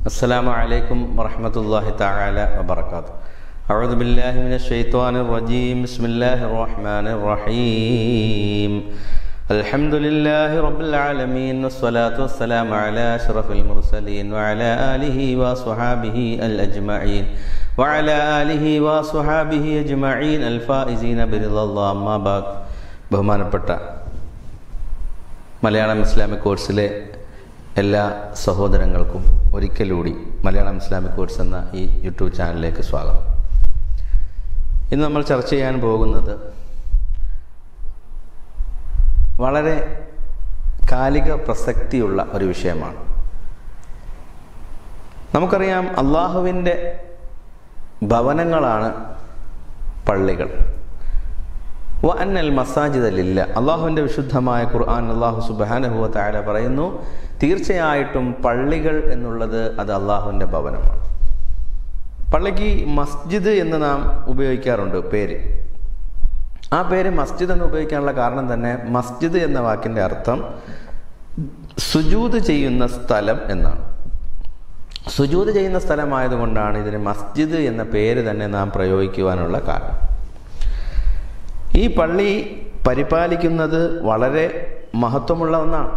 السلام عليكم ورحمة الله تعالى وبركاته أعوذ بالله من الشيطان الرجيم بسم الله الرحمن الرحيم الحمد لله رب العالمين والصلاة والسلام على أشرف المرسلين وعلى آله وصحابه الأجمعين وعلى آله وصحابه أجمعين الفائزين برضا الله أما بعد ബഹുമാനപ്പെട്ട മലയാളം ഇസ്ലാമിക് കോഴ്സിലെ എല്ലാ സഹോദരങ്ങൾക്കും ഒരിക്കലൂടി മലയാളം ഇസ്ലാമിക് കോഴ്സ് എന്ന ഈ യൂട്യൂബ് ചാനലിലേക്ക് സ്വാഗതം ഇന്ന് നമ്മൾ ചർച്ച ചെയ്യാൻ പോകുന്നത് വളരെ കാലിക പ്രസക്തിയുള്ള ഒരു വിഷയമാണ് നമുക്കറിയാം അള്ളാഹുവിൻ്റെ ഭവനങ്ങളാണ് പള്ളികൾ വ അന്നൽ മസാജിദലില്ല അള്ളാഹുവിൻ്റെ വിശുദ്ധമായ ഖുർആൻ അള്ളാഹു സുബാനഹുവ താര പറയുന്നു തീർച്ചയായിട്ടും പള്ളികൾ എന്നുള്ളത് അത് അള്ളാഹുവിൻ്റെ ഭവനമാണ് പള്ളിക്ക് മസ്ജിദ് എന്ന് നാം ഉപയോഗിക്കാറുണ്ട് പേര് ആ പേര് മസ്ജിദ് എന്ന് ഉപയോഗിക്കാനുള്ള കാരണം തന്നെ മസ്ജിദ് എന്ന വാക്കിൻ്റെ അർത്ഥം സുജൂത് ചെയ്യുന്ന സ്ഥലം എന്നാണ് സുജൂത് ചെയ്യുന്ന സ്ഥലമായതുകൊണ്ടാണ് ഇതിന് മസ്ജിദ് എന്ന പേര് തന്നെ നാം പ്രയോഗിക്കുവാനുള്ള കാരണം ഈ പള്ളി പരിപാലിക്കുന്നത് വളരെ മഹത്വമുള്ള ഒന്നാണ്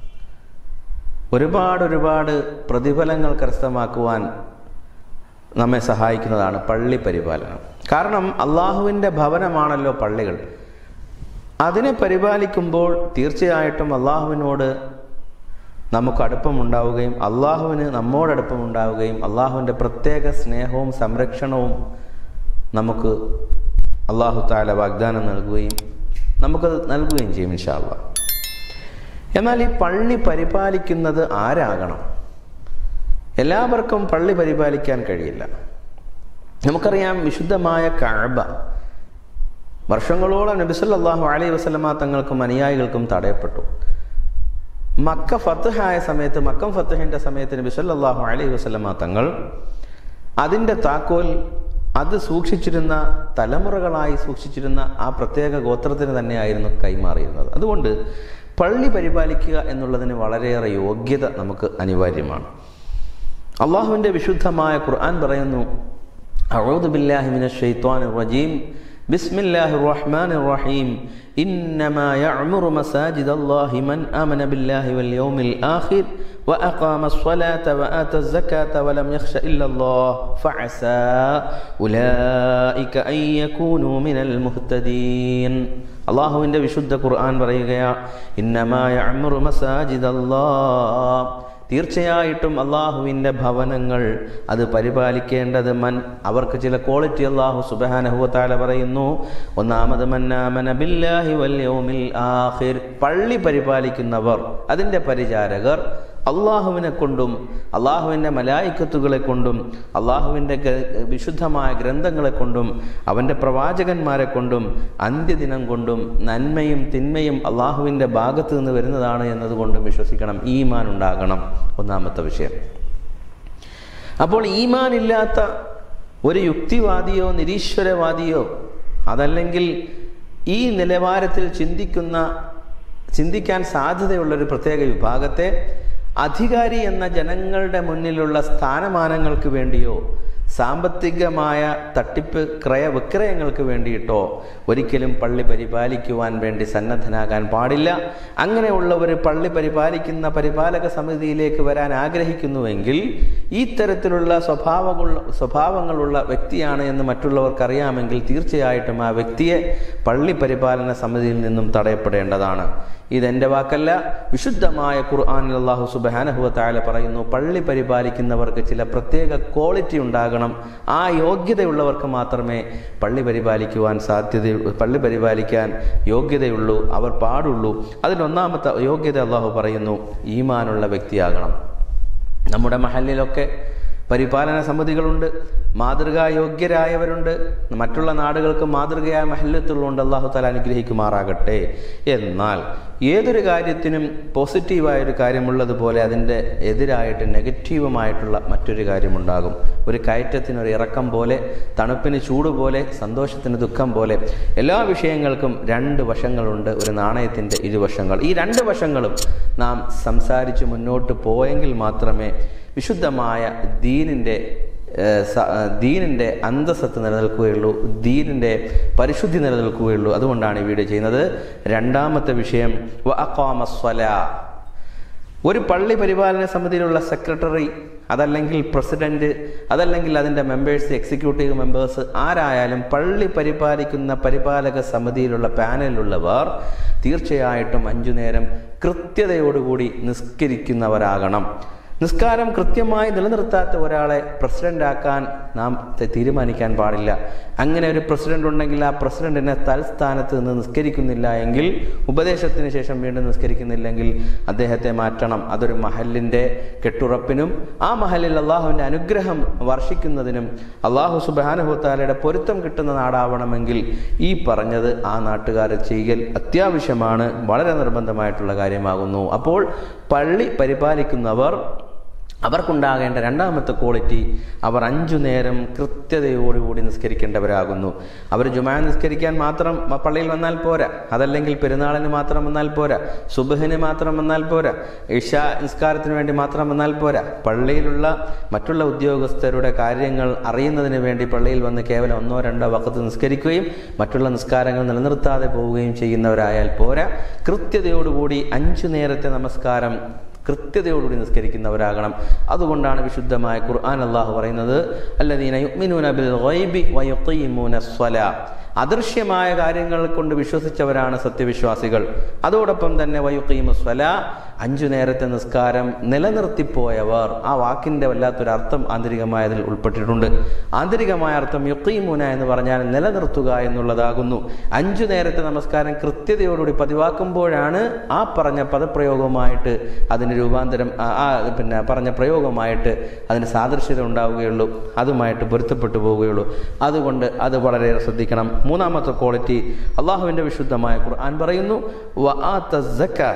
ഒരുപാട് ഒരുപാട് പ്രതിഫലങ്ങൾ കരസ്ഥമാക്കുവാൻ നമ്മെ സഹായിക്കുന്നതാണ് പള്ളി പരിപാലനം കാരണം അള്ളാഹുവിൻ്റെ ഭവനമാണല്ലോ പള്ളികൾ അതിനെ പരിപാലിക്കുമ്പോൾ തീർച്ചയായിട്ടും അള്ളാഹുവിനോട് നമുക്ക് അടുപ്പമുണ്ടാവുകയും അള്ളാഹുവിന് നമ്മോടടുപ്പമുണ്ടാവുകയും അള്ളാഹുവിൻ്റെ പ്രത്യേക സ്നേഹവും സംരക്ഷണവും നമുക്ക് അള്ളാഹു താല വാഗ്ദാനം നൽകുകയും നമുക്കത് നൽകുകയും ചെയ്യും ഇൻഷാല്ല എന്നാൽ ഈ പള്ളി പരിപാലിക്കുന്നത് ആരാകണം എല്ലാവർക്കും പള്ളി പരിപാലിക്കാൻ കഴിയില്ല നമുക്കറിയാം വിശുദ്ധമായ കഴബ വർഷങ്ങളോളം നബിസല്ലാഹു അലൈഹി വസ്ലമ തങ്ങൾക്കും അനുയായികൾക്കും തടയപ്പെട്ടു മക്ക ഫത്തഹായ സമയത്ത് മക്കം ഫത്തഹിൻ്റെ സമയത്ത് നബിസല്ലാഹു അലൈഹി വസ്ലമ തങ്ങൾ അതിൻ്റെ താക്കോൽ അത് സൂക്ഷിച്ചിരുന്ന തലമുറകളായി സൂക്ഷിച്ചിരുന്ന ആ പ്രത്യേക ഗോത്രത്തിന് തന്നെയായിരുന്നു കൈമാറിയിരുന്നത് അതുകൊണ്ട് പള്ളി പരിപാലിക്കുക എന്നുള്ളതിന് വളരെയേറെ യോഗ്യത നമുക്ക് അനിവാര്യമാണ് അള്ളാഹുവിൻ്റെ വിശുദ്ധമായ ഖുർആൻ പറയുന്നു അഊദു ബില്ലാഹി മിനശ് ശൈത്വാനിർ റജീം ബിസ്മില്ലാഹിർ റഹ്മാനിർ റഹീം إنما يعمر مساجد الله من آمن بالله واليوم الآخر وأقام الصلاة وآتى الزكاة ولم يخش إلا الله فعسى أولئك أن يكونوا من المهتدين അള്ളാഹുവിൻ്റെ വിശുദ്ധ ഖുർആൻ പറയുകയാ ഇന്നമായ അമറു മസാജിദ് അല്ലാഹ് തീർച്ചയായിട്ടും അള്ളാഹുവിൻ്റെ ഭവനങ്ങൾ അത് പരിപാലിക്കേണ്ടത് മൻ അവർക്ക് ചില ക്വാളിറ്റി അള്ളാഹു സുബാനഹുവത്താല പറയുന്നു ഒന്നാമത് മന്നാമന ബില്ലാഹി വല്യൗമിൽ ആഹിർ പള്ളി പരിപാലിക്കുന്നവർ അതിൻ്റെ പരിചാരകർ അള്ളാഹുവിനെ കൊണ്ടും അള്ളാഹുവിൻ്റെ മലായിക്കത്തുകളെ കൊണ്ടും അള്ളാഹുവിൻ്റെ വിശുദ്ധമായ ഗ്രന്ഥങ്ങളെ കൊണ്ടും അവൻ്റെ പ്രവാചകന്മാരെ കൊണ്ടും അന്ത്യദിനം കൊണ്ടും നന്മയും തിന്മയും അള്ളാഹുവിൻ്റെ ഭാഗത്ത് നിന്ന് വരുന്നതാണ് എന്നതുകൊണ്ടും വിശ്വസിക്കണം ഈമാൻ ഉണ്ടാകണം ഒന്നാമത്തെ വിഷയം അപ്പോൾ ഈമാൻ ഇല്ലാത്ത ഒരു യുക്തിവാദിയോ നിരീശ്വരവാദിയോ അതല്ലെങ്കിൽ ഈ നിലവാരത്തിൽ ചിന്തിക്കുന്ന ചിന്തിക്കാൻ സാധ്യതയുള്ള ഒരു പ്രത്യേക വിഭാഗത്തെ അധികാരി എന്ന ജനങ്ങളുടെ മുന്നിലുള്ള സ്ഥാനമാനങ്ങൾക്ക് വേണ്ടിയോ സാമ്പത്തികമായ തട്ടിപ്പ് ക്രയ വിക്രയങ്ങൾക്ക് വേണ്ടിയിട്ടോ ഒരിക്കലും പള്ളി പരിപാലിക്കുവാൻ വേണ്ടി സന്നദ്ധനാകാൻ പാടില്ല അങ്ങനെയുള്ളവർ പള്ളി പരിപാലിക്കുന്ന പരിപാലക സമിതിയിലേക്ക് വരാൻ ആഗ്രഹിക്കുന്നുവെങ്കിൽ ഈ തരത്തിലുള്ള സ്വഭാവമുള്ള സ്വഭാവങ്ങളുള്ള വ്യക്തിയാണ് എന്ന് മറ്റുള്ളവർക്ക് അറിയാമെങ്കിൽ തീർച്ചയായിട്ടും ആ വ്യക്തിയെ പള്ളി പരിപാലന സമിതിയിൽ നിന്നും തടയപ്പെടേണ്ടതാണ് ഇതെൻ്റെ വാക്കല്ല വിശുദ്ധമായ ഖുർആാനിൽ അള്ളാഹു സുബാനഹുവ താല പറയുന്നു പള്ളി പരിപാലിക്കുന്നവർക്ക് ചില പ്രത്യേക ക്വാളിറ്റി ഉണ്ടാകണം ആ യോഗ്യതയുള്ളവർക്ക് മാത്രമേ പള്ളി പരിപാലിക്കുവാൻ സാധ്യത പള്ളി പരിപാലിക്കാൻ യോഗ്യതയുള്ളൂ അവർ പാടുള്ളൂ അതിലൊന്നാമത്തെ യോഗ്യത അള്ളാഹു പറയുന്നു ഈമാനുള്ള വ്യക്തിയാകണം നമ്മുടെ മഹലിലൊക്കെ പരിപാലന സമിതികളുണ്ട് മാതൃകായോഗ്യരായവരുണ്ട് മറ്റുള്ള നാടുകൾക്ക് മാതൃകയായ മഹല്ലത്തുള്ളതുകൊണ്ട് അള്ളാഹു താല അനുഗ്രഹിക്കുമാറാകട്ടെ എന്നാൽ ഏതൊരു കാര്യത്തിനും പോസിറ്റീവായൊരു കാര്യമുള്ളതുപോലെ അതിൻ്റെ എതിരായിട്ട് നെഗറ്റീവുമായിട്ടുള്ള മറ്റൊരു കാര്യമുണ്ടാകും ഒരു കയറ്റത്തിന് ഒരു ഇറക്കം പോലെ തണുപ്പിന് ചൂട് പോലെ സന്തോഷത്തിന് ദുഃഖം പോലെ എല്ലാ വിഷയങ്ങൾക്കും രണ്ട് വശങ്ങളുണ്ട് ഒരു നാണയത്തിൻ്റെ ഇരുവശങ്ങൾ ഈ രണ്ട് വശങ്ങളും നാം സംസാരിച്ച് മുന്നോട്ട് പോയെങ്കിൽ മാത്രമേ വിശുദ്ധമായ ദീനിൻ്റെ ഏഹ് സ- ഏഹ് ദീനിൻ്റെ അന്തസ്സത്ത് നിലനിൽക്കുകയുള്ളൂ ദീനിൻ്റെ പരിശുദ്ധി നിലനിൽക്കുകയുള്ളൂ അതുകൊണ്ടാണ് ഈ വീഡിയോ ചെയ്യുന്നത് രണ്ടാമത്തെ വിഷയം വ അഖാമസ്വലാ ഒരു പള്ളി പരിപാലന സമിതിയിലുള്ള സെക്രട്ടറി അതല്ലെങ്കിൽ പ്രസിഡന്റ് അതല്ലെങ്കിൽ അതിൻ്റെ മെമ്പേഴ്സ് എക്സിക്യൂട്ടീവ് മെമ്പേഴ്സ് ആരായാലും പള്ളി പരിപാലിക്കുന്ന പരിപാലക സമിതിയിലുള്ള പാനലിലുള്ളവർ തീർച്ചയായിട്ടും അഞ്ചു നേരം കൃത്യതയോടുകൂടി നിസ്കരിക്കുന്നവരാകണം നിസ്കാരം കൃത്യമായി നിലനിർത്താത്ത ഒരാളെ പ്രസിഡന്റാക്കാൻ നാം ത- തീരുമാനിക്കാൻ പാടില്ല അങ്ങനെ ഒരു പ്രസിഡന്റ് ഉണ്ടെങ്കിൽ ആ പ്രസിഡന്റിനെ തൽസ്ഥാനത്ത് നിന്ന് നിസ്കരിക്കുന്നില്ല എങ്കിൽ ഉപദേശത്തിന് ശേഷം വീണ്ടും നിസ്കരിക്കുന്നില്ലെങ്കിൽ അദ്ദേഹത്തെ മാറ്റണം അതൊരു മഹലിൻ്റെ കെട്ടുറപ്പിനും ആ മഹലിൽ അള്ളാഹുവിൻ്റെ അനുഗ്രഹം വർഷിക്കുന്നതിനും അള്ളാഹു സുബാനുഹുത്താലയുടെ പൊരുത്തം കിട്ടുന്ന നാടാവണമെങ്കിൽ ഈ പറഞ്ഞത് ആ നാട്ടുകാരെ ചെയ്യൽ അത്യാവശ്യമാണ് വളരെ നിർബന്ധമായിട്ടുള്ള കാര്യമാകുന്നു അപ്പോൾ പള്ളി പരിപാലിക്കുന്നവർ അവർക്കുണ്ടാകേണ്ട രണ്ടാമത്തെ ക്വാളിറ്റി അവർ അഞ്ചു നേരം കൃത്യതയോടുകൂടി നിസ്കരിക്കേണ്ടവരാകുന്നു അവർ ജുമാ നിസ്കരിക്കാൻ മാത്രം മ- പള്ളിയിൽ വന്നാൽ പോരാ അതല്ലെങ്കിൽ പെരുന്നാളിന് മാത്രം വന്നാൽ പോരാ സുബഹിന് മാത്രം വന്നാൽ പോരാ ഇഷ നിസ്കാരത്തിന് വേണ്ടി മാത്രം വന്നാൽ പോരാ പള്ളിയിലുള്ള മറ്റുള്ള ഉദ്യോഗസ്ഥരുടെ കാര്യങ്ങൾ അറിയുന്നതിന് വേണ്ടി പള്ളിയിൽ വന്ന് കേവലം ഒന്നോ രണ്ടോ വക്കത്ത് നിസ്കരിക്കുകയും മറ്റുള്ള നിസ്കാരങ്ങൾ നിലനിർത്താതെ പോവുകയും ചെയ്യുന്നവരായാൽ പോരാ കൃത്യതയോടുകൂടി അഞ്ചു നേരത്തെ നമസ്കാരം കൃത്യതയോടുകൂടി നിസ്കരിക്കുന്നവരാകണം അതുകൊണ്ടാണ് വിശുദ്ധമായ ഖുർആൻ അള്ളാഹു പറയുന്നത് അല്ലദീന യുഅ്മിനൂന ബിൽ ഗൈബി വയുഖീമൂന സ്വലാ അദൃശ്യമായ കാര്യങ്ങൾ കൊണ്ട് വിശ്വസിച്ചവരാണ് സത്യവിശ്വാസികൾ അതോടൊപ്പം തന്നെ വയുഖീമു സ്വലാ അഞ്ചു നേരത്തെ നിസ്കാരം നിലനിർത്തിപ്പോയവർ ആ വാക്കിൻ്റെ വല്ലാത്തൊരു അർത്ഥം ആന്തരികമായതിൽ ഉൾപ്പെട്ടിട്ടുണ്ട് ആന്തരികമായ അർത്ഥം യുക്കീമുന എന്ന് പറഞ്ഞാൽ നിലനിർത്തുക എന്നുള്ളതാകുന്നു അഞ്ചു നേരത്തെ നമസ്കാരം കൃത്യതയോടുകൂടി പതിവാക്കുമ്പോഴാണ് ആ പറഞ്ഞ പദപ്രയോഗമായിട്ട് അതിന് രൂപാന്തരം ആ ആ പിന്നെ പറഞ്ഞ പ്രയോഗമായിട്ട് അതിന് സാദൃശ്യത ഉണ്ടാവുകയുള്ളൂ അതുമായിട്ട് പൊരുത്തപ്പെട്ടു പോവുകയുള്ളൂ അതുകൊണ്ട് അത് വളരെ ശ്രദ്ധിക്കണം മൂന്നാമത്തെ ക്വാളിറ്റി അള്ളാഹുവിൻ്റെ വിശുദ്ധമായ ഖുർആൻ പറയുന്നു വ ആത്ത സക്ക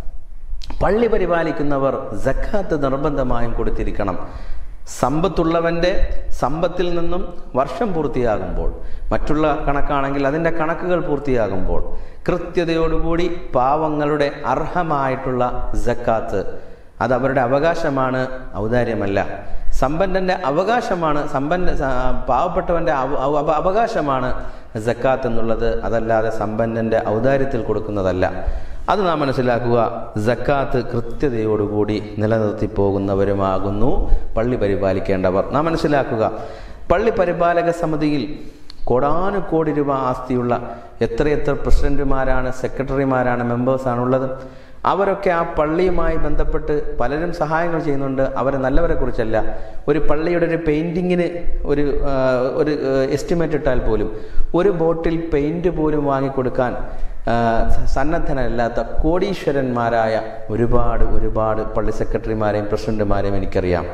പള്ളി പരിപാലിക്കുന്നവർ ജക്കാത്ത് നിർബന്ധമായും കൊടുത്തിരിക്കണം സമ്പത്തുള്ളവൻ്റെ സമ്പത്തിൽ നിന്നും വർഷം പൂർത്തിയാകുമ്പോൾ മറ്റുള്ള കണക്കാണെങ്കിൽ അതിൻ്റെ കണക്കുകൾ പൂർത്തിയാകുമ്പോൾ കൃത്യതയോടുകൂടി പാവങ്ങളുടെ അർഹമായിട്ടുള്ള ജക്കാത്ത് അത് അവരുടെ അവകാശമാണ് ഔദാര്യമല്ല സമ്പന്നൻ്റെ അവകാശമാണ് സമ്പന്ന സ- പാവപ്പെട്ടവൻ്റെ അവ- അവ- അവകാശമാണ് ജക്കാത്ത് എന്നുള്ളത് അതല്ലാതെ സമ്പന്നൻ്റെ ഔദാര്യത്തിൽ കൊടുക്കുന്നതല്ല അത് നാം മനസ്സിലാക്കുക ജക്കാത്ത് കൃത്യതയോടുകൂടി നിലനിർത്തി പോകുന്നവരുമാകുന്നു പള്ളി പരിപാലിക്കേണ്ടവർ നാം മനസ്സിലാക്കുക പള്ളി പരിപാലക സമിതിയിൽ കോടാനുകോടി രൂപ ആസ്തിയുള്ള എത്രയെത്ര പ്രസിഡന്റുമാരാണ് സെക്രട്ടറിമാരാണ് മെമ്പേഴ്സാണുള്ളത് അവരൊക്കെ ആ പള്ളിയുമായി ബന്ധപ്പെട്ട് പലരും സഹായങ്ങൾ ചെയ്യുന്നുണ്ട് അവരെ നല്ലവരെ കുറിച്ചല്ല ഒരു പള്ളിയുടെ ഒരു പെയിൻറ്റിങ്ങിന് ഒരു ആ, ഒരു എസ്റ്റിമേറ്റ് ഇട്ടാൽ പോലും ഒരു ബോട്ടിൽ പെയിൻറ് പോലും വാങ്ങിക്കൊടുക്കാൻ ആ, സന്നദ്ധനല്ലാത്ത കോടീശ്വരന്മാരായ ഒരുപാട് ഒരുപാട് പള്ളി സെക്രട്ടറിമാരെയും പ്രസിഡന്റുമാരെയും എനിക്കറിയാം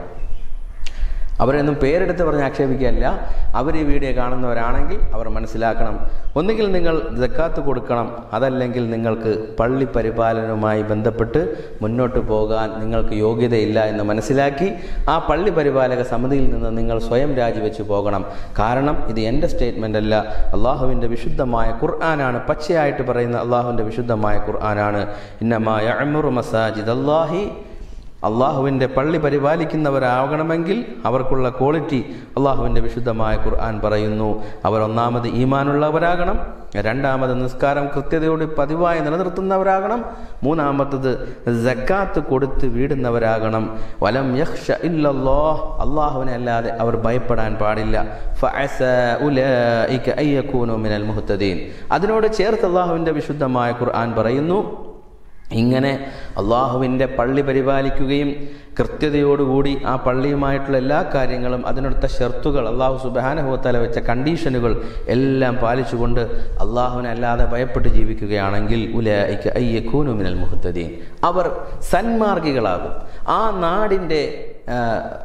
അവരൊന്നും പേരെടുത്ത് പറഞ്ഞ് ആക്ഷേപിക്കുകയല്ല അവർ ഈ വീഡിയോ കാണുന്നവരാണെങ്കിൽ അവർ മനസ്സിലാക്കണം ഒന്നുകിൽ നിങ്ങൾ ജക്കാത്ത് കൊടുക്കണം അതല്ലെങ്കിൽ നിങ്ങൾക്ക് പള്ളി പരിപാലനവുമായി ബന്ധപ്പെട്ട് മുന്നോട്ട് പോകാൻ നിങ്ങൾക്ക് യോഗ്യതയില്ല എന്ന് മനസ്സിലാക്കി ആ പള്ളി പരിപാലക സമിതിയിൽ നിന്ന് നിങ്ങൾ സ്വയം രാജിവെച്ച് പോകണം കാരണം ഇത് എൻ്റെ സ്റ്റേറ്റ്മെൻ്റ് അല്ല അള്ളാഹുവിൻ്റെ വിശുദ്ധമായ ഖുർആനാണ് പച്ചയായിട്ട് പറയുന്ന അള്ളാഹുവിൻ്റെ വിശുദ്ധമായ ഖുർആനാണ് ഇന്നമായ അമുറു മസാജിദ് അള്ളാഹി അള്ളാഹുവിൻ്റെ പള്ളി പരിപാലിക്കുന്നവരാകണമെങ്കിൽ അവർക്കുള്ള ക്വാളിറ്റി അള്ളാഹുവിൻ്റെ വിശുദ്ധമായ ഖുർആൻ പറയുന്നു അവർ ഒന്നാമത് ഈമാനുള്ളവരാകണം രണ്ടാമത് നിസ്കാരം കൃത്യതയോട് പതിവായി നിലനിർത്തുന്നവരാകണം മൂന്നാമത്തത് ജക്കാത്ത് കൊടുത്ത് വീടുന്നവരാകണം വലം യഹ്ഷ ഇല്ലല്ലോ അള്ളാഹുവിനെ അല്ലാതെ അവർ ഭയപ്പെടാൻ പാടില്ല ഫഅസ ഉലൈക അയ്യകൂനു മിനൽ മുഹ്തദീൻ അതിനോട് ചേർത്ത് അള്ളാഹുവിൻ്റെ വിശുദ്ധമായ ഖുർആൻ പറയുന്നു ഇങ്ങനെ അള്ളാഹുവിൻ്റെ പള്ളി പരിപാലിക്കുകയും കൃത്യതയോടുകൂടി ആ പള്ളിയുമായിട്ടുള്ള എല്ലാ കാര്യങ്ങളും അതിനടുത്ത ഷർത്തുകൾ അള്ളാഹു സുബാനഹുത്തല വെച്ച കണ്ടീഷനുകൾ എല്ലാം പാലിച്ചുകൊണ്ട് അള്ളാഹുവിനെ അല്ലാതെ ഭയപ്പെട്ട് ജീവിക്കുകയാണെങ്കിൽ ഉലൈക്ക് അയ്യക്കൂനു മിനൽ മുഹത്തദീൻ അവർ സന്മാർഗികളാകും ആ നാടിൻ്റെ ആ,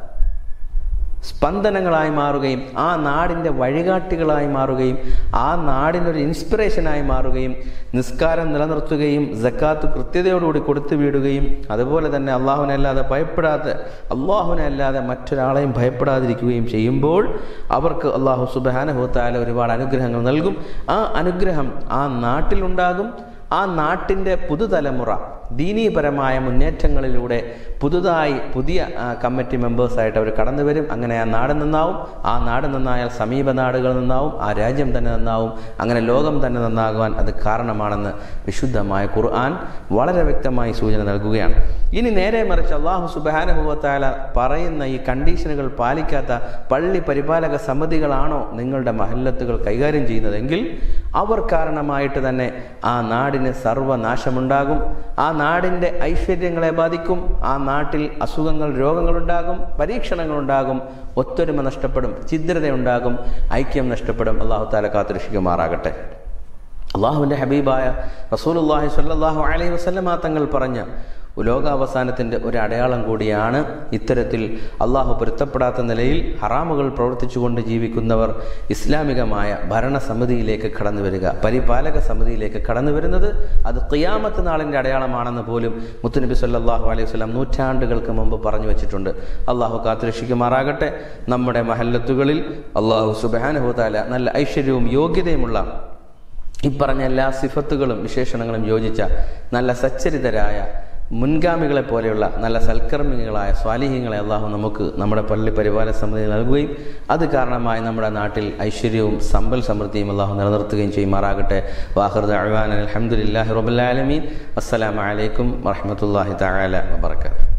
സ്പന്ദനങ്ങളായി മാറുകയും ആ നാടിൻ്റെ വഴികാട്ടികളായി മാറുകയും ആ നാടിനൊരു ഇൻസ്പിറേഷനായി മാറുകയും നിസ്കാരം നിലനിർത്തുകയും ജക്കാത്ത് കൃത്യതയോടുകൂടി കൊടുത്തു വീടുകയും അതുപോലെ തന്നെ അള്ളാഹുവിനെ അല്ലാതെ ഭയപ്പെടാതെ അള്ളാഹുവിനെ അല്ലാതെ മറ്റൊരാളെയും ഭയപ്പെടാതിരിക്കുകയും ചെയ്യുമ്പോൾ അവർക്ക് അള്ളാഹു സുബാനഹുത്താല ഒരുപാട് അനുഗ്രഹങ്ങൾ നൽകും ആ അനുഗ്രഹം ആ നാട്ടിലുണ്ടാകും ആ നാട്ടിൻ്റെ പുതുതലമുറ ദീനീപരമായ മുന്നേറ്റങ്ങളിലൂടെ പുതുതായി പുതിയ ആ, കമ്മിറ്റി മെമ്പേഴ്സായിട്ട് അവർ കടന്നു വരും അങ്ങനെ ആ നാട് നന്നാവും ആ നാട് നന്നായാൽ സമീപ നാടുകൾ നന്നാവും ആ രാജ്യം തന്നെ നന്നാവും അങ്ങനെ ലോകം തന്നെ നന്നാകുവാൻ അത് കാരണമാണെന്ന് വിശുദ്ധമായ ഖുർആൻ വളരെ വ്യക്തമായി സൂചന നൽകുകയാണ് ഇനി നേരെ മറിച്ച് അള്ളാഹു സുബാനുഭവത്താല പറയുന്ന ഈ കണ്ടീഷനുകൾ പാലിക്കാത്ത പള്ളി പരിപാലക സമിതികളാണോ നിങ്ങളുടെ മഹല്ലത്തുകൾ കൈകാര്യം ചെയ്യുന്നതെങ്കിൽ അവർ കാരണമായിട്ട് തന്നെ ആ നാടിന് സർവനാശമുണ്ടാകും ആ നാടിൻ്റെ ഐശ്വര്യങ്ങളെ ബാധിക്കും ആ നാട്ടിൽ അസുഖങ്ങൾ രോഗങ്ങളുണ്ടാകും പരീക്ഷണങ്ങളുണ്ടാകും ഒത്തൊരുമ നഷ്ടപ്പെടും ഛിദ്രതയുണ്ടാകും ഐക്യം നഷ്ടപ്പെടും അള്ളാഹു താല കാത്തുരക്ഷിക്കുമാറാകട്ടെ അള്ളാഹുവിൻ്റെ ഹബീബായ റസൂലുല്ലാഹി സ്വല്ലല്ലാഹു അലൈഹി വസല്ലമ തങ്ങൾ പറഞ്ഞ ലോകാവസാനത്തിൻ്റെ ഒരു അടയാളം കൂടിയാണ് ഇത്തരത്തിൽ അള്ളാഹു പൊരുത്തപ്പെടാത്ത നിലയിൽ ഹറാമുകൾ പ്രവർത്തിച്ചുകൊണ്ട് ജീവിക്കുന്നവർ ഇസ്ലാമികമായ ഭരണസമിതിയിലേക്ക് കടന്നു വരിക പരിപാലക സമിതിയിലേക്ക് കടന്നു വരുന്നത് അത് ഖിയാമത്ത് നാളിൻ്റെ അടയാളമാണെന്ന് പോലും മുത്തുനബി സല്ലല്ലാഹു അലൈഹി വസല്ലം നൂറ്റാണ്ടുകൾക്ക് മുമ്പ് പറഞ്ഞു വെച്ചിട്ടുണ്ട് അള്ളാഹു കാത്തുരക്ഷിക്കുമാറാകട്ടെ നമ്മുടെ മഹല്ലത്തുകളിൽ അള്ളാഹു സുബാനുഹുതാല നല്ല ഐശ്വര്യവും യോഗ്യതയുമുള്ള ഈ പറഞ്ഞ എല്ലാ സിഫത്തുകളും വിശേഷണങ്ങളും യോജിച്ച നല്ല സച്ചരിതരായ മുൻഗാമികളെ പോലെയുള്ള നല്ല സൽക്കർമ്മികളായ സ്വാലിഹ്യങ്ങളെ അള്ളാഹു നമുക്ക് നമ്മുടെ പള്ളി പരിപാല സമിതി നൽകുകയും അത് കാരണമായി നമ്മുടെ നാട്ടിൽ ഐശ്വര്യവും സമ്പൽ സമൃദ്ധിയും അള്ളാഹു നിലനിർത്തുകയും ചെയ്യുമാറാകട്ടെ വാഹൃദ് അഹ്വാൻ അലഹമുല്ലാഹി റബുല്ലാലമീൻ അസ്സലാമലൈക്കും വറഹമത്തല്ലാഹി തആല വബറകാതുഹു